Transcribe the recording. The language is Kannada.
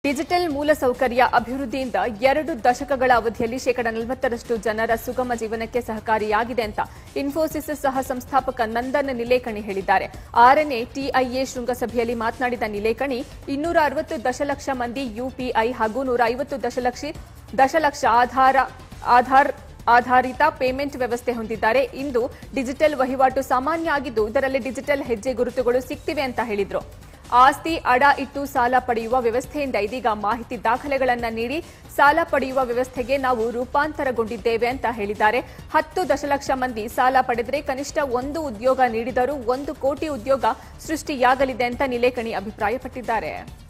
ಡಿಜಿಟಲ್ ಮೂಲಸೌಕರ್ಯ ಅಭಿವೃದ್ಧಿಯಿಂದ ಎರಡು ದಶಕಗಳ ಅವಧಿಯಲ್ಲಿ ಶೇಕಡ ನಲವತ್ತರಷ್ಟು ಜನರ ಸುಗಮ ಜೀವನಕ್ಕೆ ಸಹಕಾರಿಯಾಗಿದೆ ಅಂತ ಇನ್ಫೋಸಿಸ್ ಸಹ ಸಂಸ್ಥಾಪಕ ನಂದನ್ ನಿಲೇಕಣಿ ಹೇಳಿದ್ದಾರೆ ಆರನೇ ಟಿಐಎ ಶೃಂಗಸಭೆಯಲ್ಲಿ ಮಾತನಾಡಿದ ನಿಲೇಕಣಿ ಇನ್ನೂರ ಅರವತ್ತು ದಶಲಕ್ಷ ಮಂದಿ ಯುಪಿಐ ಹಾಗೂ ನೂರ ಐವತ್ತು ದಶಲಕ್ಷ ದಶಲಕ್ಷ ಆಧಾರ ಆಧಾರ್ ಆಧಾರಿತ ಪೇಮೆಂಟ್ ವ್ಯವಸ್ಥೆ ಹೊಂದಿದ್ದಾರೆ ಇಂದು ಡಿಜಿಟಲ್ ವಹಿವಾಟು ಸಾಮಾನ್ಯ ಆಗಿದ್ದು ಇದರಲ್ಲಿ ಡಿಜಿಟಲ್ ಹೆಜ್ಜೆ ಗುರುತುಗಳು ಸಿಗ್ತಿವೆ ಅಂತ ಹೇಳಿದ್ರು ಆಸ್ತಿ ಅಡ ಇಟ್ಟು ಸಾಲ ಪಡೆಯುವ ವ್ಯವಸ್ಥೆಯಿಂದ ಇದೀಗ ಮಾಹಿತಿ ದಾಖಲೆಗಳನ್ನು ನೀಡಿ ಸಾಲ ಪಡೆಯುವ ವ್ಯವಸ್ಥೆಗೆ ನಾವು ರೂಪಾಂತರಗೊಂಡಿದ್ದೇವೆ ಅಂತ ಹೇಳಿದ್ದಾರೆ ಹತ್ತು ದಶಲಕ್ಷ ಮಂದಿ ಸಾಲ ಪಡೆದರೆ ಕನಿಷ್ಠ ಒಂದು ಉದ್ಯೋಗ ನೀಡಿದರೂ ಒಂದು ಕೋಟಿ ಉದ್ಯೋಗ ಸೃಷ್ಟಿಯಾಗಲಿದೆ ಅಂತ ನಿಲೇಕಣಿ ಅಭಿಪ್ರಾಯಪಟ್ಟಿದ್ದಾರೆ